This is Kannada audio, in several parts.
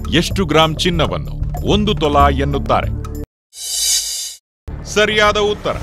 ಎಷ್ಟು ಗ್ರಾಂ ಚಿನ್ನವನ್ನು ಒಂದು ತೊಲ ಎನ್ನುತ್ತಾರೆ ಸರಿಯಾದ ಉತ್ತರ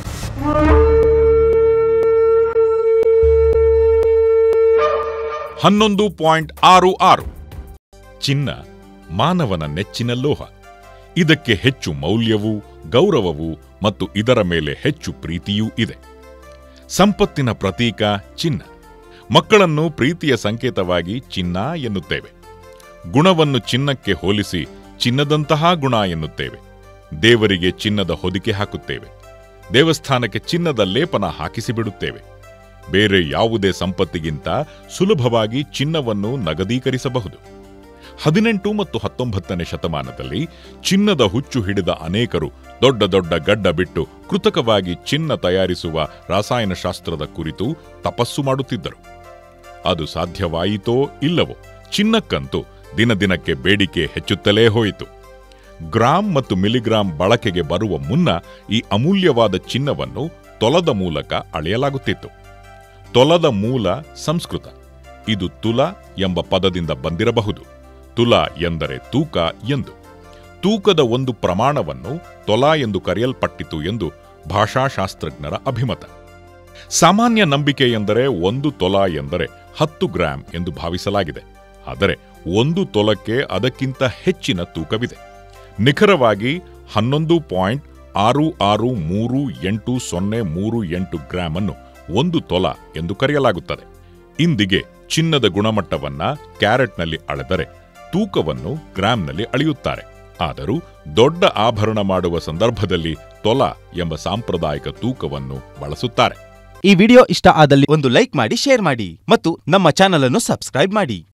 ಹನ್ನೊಂದು ಪಾಯಿಂಟ್ ಆರು ಆರು ಚಿನ್ನ ಮಾನವನ ನೆಚ್ಚಿನ ಲೋಹ ಇದಕ್ಕೆ ಹೆಚ್ಚು ಮೌಲ್ಯವೂ ಗೌರವವೂ ಮತ್ತು ಇದರ ಮೇಲೆ ಹೆಚ್ಚು ಪ್ರೀತಿಯೂ ಇದೆ ಸಂಪತ್ತಿನ ಪ್ರತೀಕ ಚಿನ್ನ ಮಕ್ಕಳನ್ನು ಪ್ರೀತಿಯ ಸಂಕೇತವಾಗಿ ಚಿನ್ನ ಎನ್ನುತ್ತೇವೆ ಗುಣವನ್ನು ಚಿನ್ನಕ್ಕೆ ಹೋಲಿಸಿ ಚಿನ್ನದಂತಹ ಗುಣ ಎನ್ನುತ್ತೇವೆ ದೇವರಿಗೆ ಚಿನ್ನದ ಹೊದಿಕೆ ಹಾಕುತ್ತೇವೆ ದೇವಸ್ಥಾನಕ್ಕೆ ಚಿನ್ನದ ಲೇಪನ ಹಾಕಿಸಿಬಿಡುತ್ತೇವೆ ಬೇರೆ ಯಾವುದೇ ಸಂಪತ್ತಿಗಿಂತ ಸುಲಭವಾಗಿ ಚಿನ್ನವನ್ನು ನಗದೀಕರಿಸಬಹುದು ಹದಿನೆಂಟು ಮತ್ತು ಹತ್ತೊಂಬತ್ತನೇ ಶತಮಾನದಲ್ಲಿ ಚಿನ್ನದ ಹುಚ್ಚು ಹಿಡಿದ ಅನೇಕರು ದೊಡ್ಡ ದೊಡ್ಡ ಗಡ್ಡ ಬಿಟ್ಟು ಕೃತಕವಾಗಿ ಚಿನ್ನ ತಯಾರಿಸುವ ರಾಸಾಯನಶಾಸ್ತ್ರದ ಕುರಿತು ತಪಸ್ಸು ಮಾಡುತ್ತಿದ್ದರು ಅದು ಸಾಧ್ಯವಾಯಿತೋ ಇಲ್ಲವೋ ಚಿನ್ನಕ್ಕಂತೂ ದಿನದಿನಕ್ಕೆ ಬೇಡಿಕೆ ಹೆಚ್ಚುತ್ತಲೇ ಹೋಯಿತು ಗ್ರಾಂ ಮತ್ತು ಮಿಲಿಗ್ರಾಂ ಬಳಕೆಗೆ ಬರುವ ಮುನ್ನ ಈ ಅಮೂಲ್ಯವಾದ ಚಿನ್ನವನ್ನು ತೊಲದ ಮೂಲಕ ಅಳೆಯಲಾಗುತ್ತಿತ್ತು ತೊಲದ ಮೂಲ ಸಂಸ್ಕೃತ ಇದು ತುಲ ಎಂಬ ಪದದಿಂದ ಬಂದಿರಬಹುದು ತುಲ ಎಂದರೆ ತೂಕ ಎಂದು ತೂಕದ ಒಂದು ಪ್ರಮಾಣವನ್ನು ತೊಲ ಎಂದು ಕರೆಯಲ್ಪಟ್ಟಿತು ಎಂದು ಭಾಷಾಶಾಸ್ತ್ರಜ್ಞರ ಅಭಿಮತ ಸಾಮಾನ್ಯ ನಂಬಿಕೆ ಎಂದರೆ ಒಂದು ತೊಲ ಎಂದರೆ ಹತ್ತು ಗ್ರಾಂ ಎಂದು ಭಾವಿಸಲಾಗಿದೆ ಆದರೆ ಒಂದು ತೊಲಕ್ಕೆ ಅದಕ್ಕಿಂತ ಹೆಚ್ಚಿನ ತೂಕವಿದೆ ನಿಖರವಾಗಿ ಹನ್ನೊಂದು ಪಾಯಿಂಟ್ ಆರು ಆರು ಮೂರು ಎಂಟು ಸೊನ್ನೆ ಮೂರು ಎಂಟು ಗ್ರಾಂ ಅನ್ನು ಒಂದು ತೊಲ ಎಂದು ಕರೆಯಲಾಗುತ್ತದೆ ಇಂದಿಗೆ ಚಿನ್ನದ ಗುಣಮಟ್ಟವನ್ನ ಕ್ಯಾರೆಟ್ನಲ್ಲಿ ಅಳೆದರೆ ತೂಕವನ್ನು ಗ್ರಾಂನಲ್ಲಿ ಅಳೆಯುತ್ತಾರೆ ಆದರೂ ದೊಡ್ಡ ಆಭರಣ ಮಾಡುವ ಸಂದರ್ಭದಲ್ಲಿ ತೊಲ ಎಂಬ ಸಾಂಪ್ರದಾಯಿಕ ತೂಕವನ್ನು ಬಳಸುತ್ತಾರೆ ಈ ವಿಡಿಯೋ ಇಷ್ಟ ಆದಲ್ಲಿ ಒಂದು ಲೈಕ್ ಮಾಡಿ ಶೇರ್ ಮಾಡಿ ಮತ್ತು ನಮ್ಮ ಚಾನಲ್ ಅನ್ನು ಸಬ್ಸ್ಕ್ರೈಬ್ ಮಾಡಿ